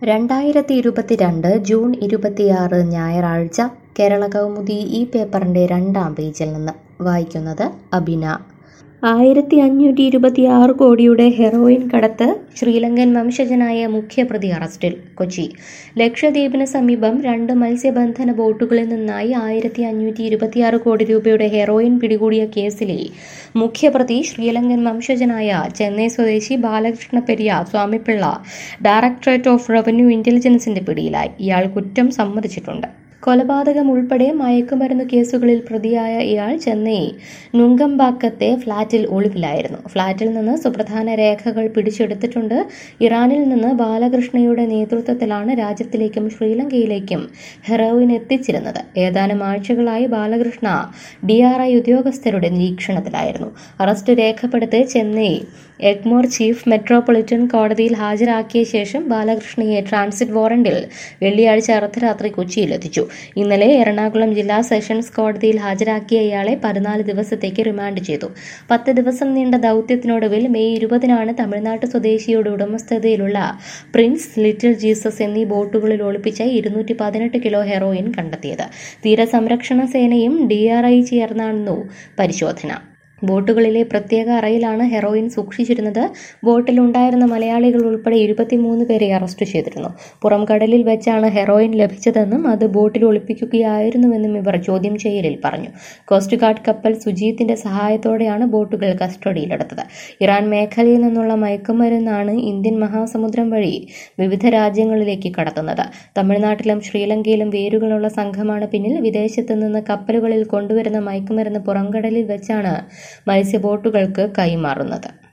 രണ്ടായിരത്തി ഇരുപത്തിരണ്ട് ജൂൺ ഇരുപത്തിയാറ് ഞായറാഴ്ച കേരള കൗമുദി ഈ പേപ്പറിൻ്റെ രണ്ടാം പേജിൽ നിന്ന് വായിക്കുന്നത് അബിന ആയിരത്തി അഞ്ഞൂറ്റി ഇരുപത്തിയാറ് കോടിയുടെ ഹെറോയിൻ കടത്ത് ശ്രീലങ്കൻ വംശജനായ മുഖ്യപ്രതി അറസ്റ്റിൽ കൊച്ചി ലക്ഷദ്വീപിന് സമീപം രണ്ട് മത്സ്യബന്ധന ബോട്ടുകളിൽ നിന്നായി ആയിരത്തി അഞ്ഞൂറ്റി ഇരുപത്തിയാറ് കോടി രൂപയുടെ ഹെറോയിൻ പിടികൂടിയ കേസിലെ മുഖ്യപ്രതി ശ്രീലങ്കൻ വംശജനായ ചെന്നൈ സ്വദേശി Balakrishna Periya Swamipillai directorate of revenue ഇന്റലിജൻസിന്റെ പിടിയിലായി ഇയാൾ കുറ്റം സമ്മതിച്ചിട്ടുണ്ട് കൊലപാതകം ഉൾപ്പെടെ മയക്കുമരുന്ന് കേസുകളിൽ പ്രതിയായ ഇയാൾ ചെന്നൈ നുങ്കമ്പാക്കത്തെ ഫ്ളാറ്റിൽ ഒളിവിലായിരുന്നു ഫ്ളാറ്റിൽ നിന്ന് സുപ്രധാന രേഖകൾ പിടിച്ചെടുത്തിട്ടുണ്ട് ഇറാനിൽ നിന്ന് ബാലകൃഷ്ണയുടെ നേതൃത്വത്തിലാണ് രാജ്യത്തിലേക്കും ശ്രീലങ്കയിലേക്കും ഹെറോയിൻ എത്തിച്ചിരുന്നത് ഏതാനും ആഴ്ചകളായി ബാലകൃഷ്ണ ഡി ആർ ഐ ഉദ്യോഗസ്ഥരുടെ നിരീക്ഷണത്തിലായിരുന്നു അറസ്റ്റ് രേഖപ്പെടുത്തി ചെന്നൈ എഗ്മോർ ചീഫ് മെട്രോപൊളിറ്റൻ കോടതിയിൽ ഹാജരാക്കിയ ശേഷം ബാലകൃഷ്ണയെ ട്രാൻസിറ്റ് വാറന്റിൽ വെള്ളിയാഴ്ച അർദ്ധരാത്രി കൊച്ചിയിലെത്തിച്ചു ഇന്നലെ എറണാകുളം ജില്ലാ സെഷൻസ് കോടതിയിൽ ഹാജരാക്കിയ ഇയാളെ പതിനാല് ദിവസത്തേക്ക് റിമാൻഡ് ചെയ്തു പത്ത് ദിവസം നീണ്ട ദൗത്യത്തിനൊടുവിൽ മെയ് ഇരുപതിനാണ് തമിഴ്നാട് സ്വദേശിയുടെ ഉടമസ്ഥതയിലുള്ള പ്രിൻസ് ലിറ്റിൽ ജീസസ് എന്നീ ബോട്ടുകളിൽ ഒളിപ്പിച്ച ഇരുന്നൂറ്റി പതിനെട്ട് കിലോ ഹെറോയിൻ കണ്ടെത്തിയത് തീരസംരക്ഷണ സേനയും ഡി ആർ ഐ ചേർന്നാണെന്നു പരിശോധന ബോട്ടുകളിലെ പ്രത്യേക അറയിലാണ് ഹെറോയിൻ സൂക്ഷിച്ചിരുന്നത് ബോട്ടിലുണ്ടായിരുന്ന മലയാളികൾ ഉൾപ്പെടെ ഇരുപത്തിമൂന്ന് പേരെ അറസ്റ്റ് ചെയ്തിരുന്നു പുറം കടലിൽ വെച്ചാണ് ഹെറോയിൻ ലഭിച്ചതെന്നും അത് ബോട്ടിൽ ഒളിപ്പിക്കുകയായിരുന്നുവെന്നും ഇവർ ചോദ്യം ചെയ്യലിൽ പറഞ്ഞു കോസ്റ്റ് ഗാർഡ് കപ്പൽ സുജീത്തിന്റെ സഹായത്തോടെയാണ് ബോട്ടുകൾ കസ്റ്റഡിയിലെടുത്തത് ഇറാൻ മേഖലയിൽ നിന്നുള്ള മയക്കുമരുന്നാണ് ഇന്ത്യൻ മഹാസമുദ്രം വഴി വിവിധ രാജ്യങ്ങളിലേക്ക് കടത്തുന്നത് തമിഴ്നാട്ടിലും ശ്രീലങ്കയിലും വേരുകളുള്ള സംഘമാണ് പിന്നിൽ വിദേശത്ത് നിന്ന് കപ്പലുകളിൽ കൊണ്ടുവരുന്ന മയക്കുമരുന്ന് പുറംകടലിൽ വെച്ചാണ് മത്സ്യബോട്ടുകൾക്ക് കൈമാറുന്നത്